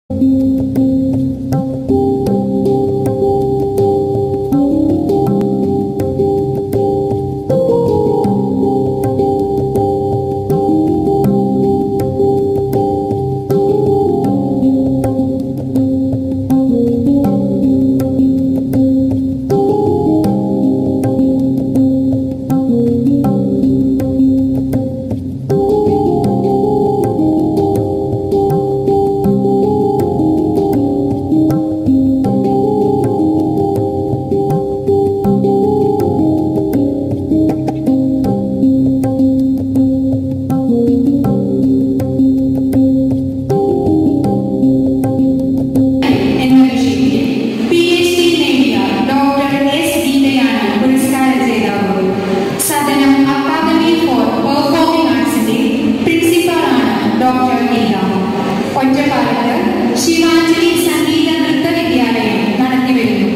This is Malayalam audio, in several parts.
എന്ന വിഷയത്തിൽ പി എച്ച് ഡി നേടിയ ഡോക്ടർ എസ് ഗീതയാണ് പുരസ്കാര ജേതാവ് സദനം അക്കാദമി ഫോർ പെർഫോമിംഗ് ആർട്സിന്റെ പ്രിൻസിപ്പാളാണ് ഡോക്ടർ ഗീത ഒറ്റപ്പാലത്ത് ശിവാഞ്ജലി സംഗീത നൃത്ത വിദ്യാലയം നടത്തിവരുന്നു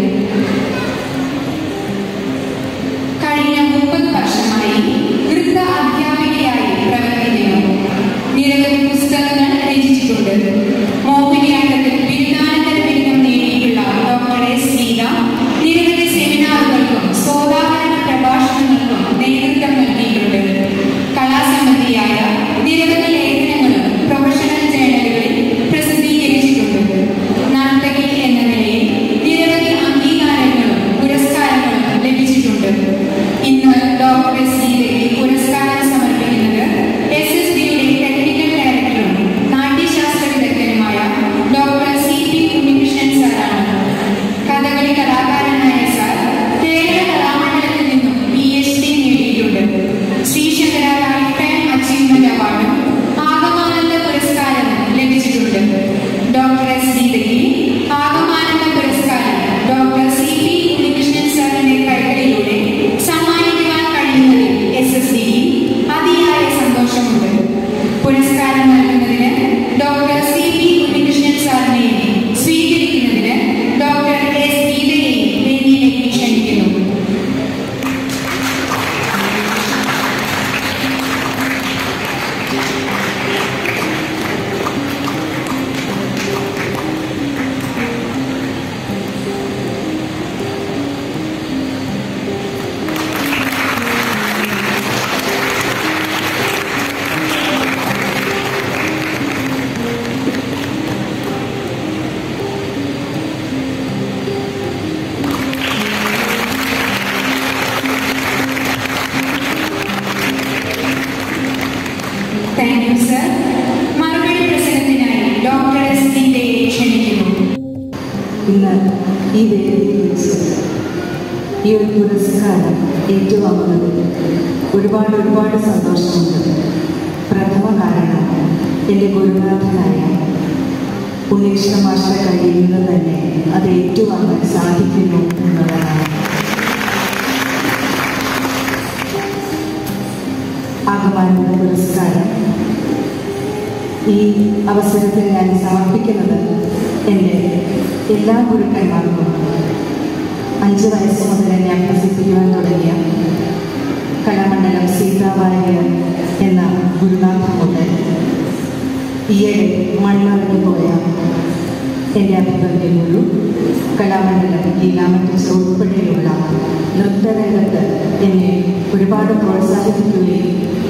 കഴിഞ്ഞ മുപ്പത് വർഷമായി നൃത്ത അധ്യാപികയായി പ്രവർത്തിക്കുന്നു നിരവധി പുസ്തകങ്ങൾ രചിച്ചിട്ടുണ്ട് മോഹിനിയാട്ടത്തിൽ ബിരുദാനന്തര ബിരുദം നേടിയിട്ടുള്ള ഡോക്ടർ എസ് ഗീത നിരവധി സെമിനാറുകൾക്കും സോദാഹരണ പ്രഭാഷണങ്ങൾക്കും നേതൃത്വം നൽകിയിട്ടുണ്ട് കലാസംബന്ധിയായ നിരവധി ലേഖനങ്ങളും പ്രൊഫഷണൽ ജേണലുകളിൽ പ്രസിദ്ധീകരിച്ചിട്ടുണ്ട് നർത്തകി എന്ന നിലയിൽ നിരവധി അംഗീകാരങ്ങളും പുരസ്കാരങ്ങളും ലഭിച്ചിട്ടുണ്ട് ഇന്ന് ഡോക്ടർ എസ് ഗീതയ്ക്ക് പുരസ്കാരം സമർപ്പിക്കുന്നത് എസ് എസ് ബിയുടെ ടെക്നിക്കൽ ഡയറക്ടറും നാട്യശാസ്ത്ര വിദഗ്ധനുമായ ഡോക്ടർ സി പി ഉണ്ണികൃഷ്ണൻ സാറാണ് കഥകളി കലാകാരനായ സാർ കേരള കലാമണ്ഡലത്തിൽ നിന്നും പി എച്ച് ഡി നേടിയിട്ടുണ്ട് ശ്രീശങ്കര ലൈഫ് ടൈം അച്ചീവ്മെന്റ് അവാർഡും ആഗമാനന്ദ പുരസ്കാരവും ലഭിച്ചിട്ടുണ്ട് ഡോക്ടർ എസ് ഗീതയ്ക്ക് ആഗമാനന്ദ പുരസ്കാരം ഡോക്ടർ സി പി ഉണ്ണികൃഷ്ണൻ സാറിന്റെ കൈകളിലൂടെ സമ്മാനിക്കുവാൻ കഴിയുന്നതിൽ എസ് എസ് ഡിക്ക് അതിയായ സന്തോഷമുണ്ട് പുരസ്കാരം നൽകുന്നതിന് ഡോക്ടർ സി പി ഉണ്ണികൃഷ്ണൻ സാറിനെ സ്വീകരിക്കുന്നതിന് ഡോക്ടർ എസ് ഗീതയെ വേദിയിലേക്ക് ക്ഷണിക്കുന്നു താങ്ക് യു സർ മറുപടി പ്രസംഗത്തിനായി ഡോക്ടർ എസ് ഗീതയെ ക്ഷണിക്കുന്നു ഇന്ന് ഈ വേദിയിൽ വെച്ച് ഈ ഒരു പുരസ്കാരം ഏറ്റുവാങ്ങുന്നതിൽ ഒരുപാട് ഒരുപാട് സന്തോഷമുണ്ട് പ്രഥമ കാരണം എൻ്റെ ഗുരുനാഥനായ ഉണ്ണീകൃഷ്ണ മാസ്റ്റർ കയ്യിൽ നിന്ന് തന്നെ അത് ഏറ്റുവാങ്ങാൻ സാധിക്കുന്നു എന്നുള്ളതാണ് ആഗമാനന്ദ പുരസ്കാരം ഈ അവസരത്തിൽ ഞാൻ സമർപ്പിക്കുന്നത് എൻ്റെ എല്ലാ ഗുരുക്കന്മാർക്കും അഞ്ച് വയസ്സ് മുതൽ എന്നെ അഭ്യസിപ്പിക്കുവാൻ തുടങ്ങിയ കലാമണ്ഡലം സീതാവാര്യർ എന്ന ഗുരുനാഥൻ മുതൽ ഈയിടെ മണ്ണറിഞ്ഞു പോയ എൻ്റെ അഭിപന്യ ഗുരു കലാമണ്ഡലം ഗീലാമറ്റസ് ഉൾപ്പെടെയുള്ള നൃത്തരംഗത്ത് എന്നെ ഒരുപാട് പ്രോത്സാഹിപ്പിക്കുകയും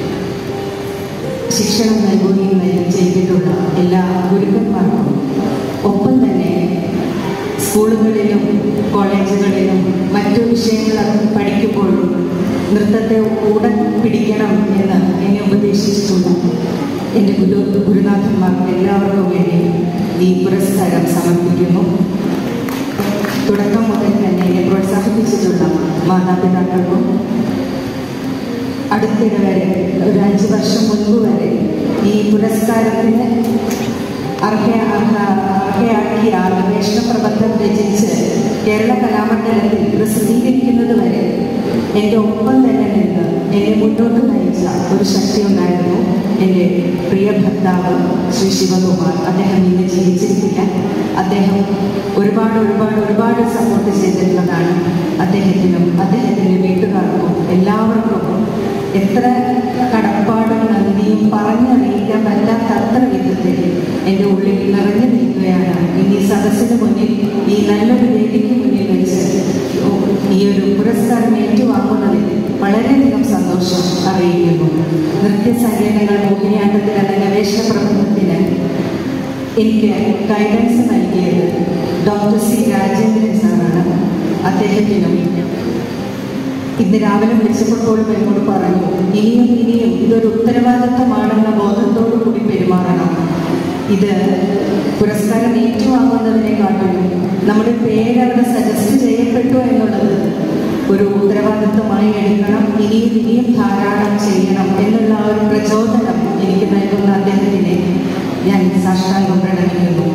ശിക്ഷണം നൽകുകയും എല്ലാം ചെയ്തിട്ടുള്ള എല്ലാ ഗുരുക്കന്മാർക്കും ഒപ്പം തന്നെ സ്കൂളുകളിലും കോളേജുകളിലും മറ്റു വിഷയങ്ങൾ പഠിക്കുമ്പോഴും നൃത്തത്തെ കൂടെ പിടിക്കണം എന്ന് എന്നെ ഉപദേശിച്ചിട്ടുള്ള എൻ്റെ ഗുരു ഗുരുനാഥന്മാർക്ക് എല്ലാവർക്കും വേണ്ടി ഈ പുരസ്കാരം സമർപ്പിക്കുന്നു തുടക്കം മുതൽ തന്നെ എന്നെ പ്രോത്സാഹിപ്പിച്ചിട്ടുള്ള മാതാപിതാക്കൾക്കും അടുത്തിടെ വരെ ഒരു അഞ്ച് വർഷം മുൻപ് വരെ ഈ പുരസ്കാരത്തിന് അർഹ അർഹ അർഹയാക്കിയ ഗവേഷണ പ്രബന്ധം രചിച്ച് കേരള കലാമണ്ഡലത്തിൽ പ്രസിദ്ധീകരിക്കുന്നത് വരെ എൻ്റെ ഒപ്പം തന്നെ നിന്ന് എന്നെ മുന്നോട്ട് നയിച്ച ഒരു ശക്തി ഉണ്ടായിരുന്നു എൻ്റെ പ്രിയ ഭർത്താവ് ശ്രീ ശിവകുമാർ അദ്ദേഹം ഇന്ന് ജീവിച്ചിരിക്കില്ല അദ്ദേഹം ഒരുപാട് ഒരുപാട് ഒരുപാട് സപ്പോർട്ട് ചെയ്തിട്ടുള്ളതാണ് അദ്ദേഹത്തിനും അദ്ദേഹത്തിൻ്റെ വീട്ടുകാർക്കും എല്ലാവർക്കും എത്ര കടപ്പാടും നന്ദിയും പറഞ്ഞറിയിക്കാൻ പറ്റാത്ത അത്ര വിധത്തിൽ എൻ്റെ ഉള്ളിൽ നിറഞ്ഞു നിൽക്കുകയാണ് മനസ്സിന് മുന്നിൽ ഈ നല്ലൊരു വേദിക്ക് മുന്നിൽ വെച്ച് ഈ ഒരു പുരസ്കാരം ഏറ്റുവാങ്ങുന്നതിൽ വളരെയധികം സന്തോഷം അറിയിക്കുന്നു നൃത്യസങ്കേതങ്ങൾ മോഹിനിയാട്ടത്തിൽ എന്ന ഗവേഷണ പ്രബന്ധത്തിന് എനിക്ക് ഗൈഡൻസ് നൽകിയത് ഡോക്ടർ സി രാജേന്ദ്രൻ സാറാണ് അദ്ദേഹത്തിനും ഇന്ന് രാവിലെ വിളിച്ചപ്പോൾ എന്നോട് പറഞ്ഞു ഇനിയും ഇനിയും ഇതൊരു ഉത്തരവാദിത്തമാണെന്ന ബോധത്തോടു കൂടി പെരുമാറണം ഇത് പുരസ്കാരം ഏറ്റുവാങ്ങുന്നതിനെക്കാട്ടിലും നമ്മുടെ പേര് അവിടെ സജസ്റ്റ് ചെയ്യപ്പെട്ടു എന്നുള്ളത് ഒരു ഉത്തരവാദിത്തമായി എടുക്കണം ഇനിയും ഇനിയും ധാരാളം ചെയ്യണം എന്നുള്ള ആ ഒരു പ്രചോദനം എനിക്ക് നൽകുന്ന അദ്ദേഹത്തിനെ ഞാൻ സാഷ്ടാംഗം പ്രണമിക്കുന്നു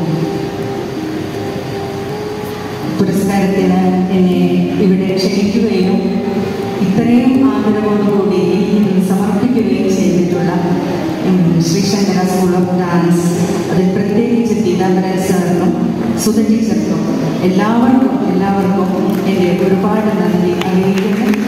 പുരസ്കാരത്തിന് എന്നെ ഇവിടെ ക്ഷണിക്കുകയും ഇത്രയും ആദരവോടുകൂടി സമർപ്പിക്കുകയും ചെയ്തിട്ടുള്ള ഉം, ശ്രീശങ്കര സ്കൂൾ ഓഫ് ഡാൻസ് അതിൽ പ്രത്യേകിച്ച് പീതാംബരൻ സാറിനും സുധ ടീച്ചർക്കും എല്ലാവർക്കും എല്ലാവർക്കും എൻ്റെ ഒരുപാട് നന്ദി അറിയിക്കുന്നു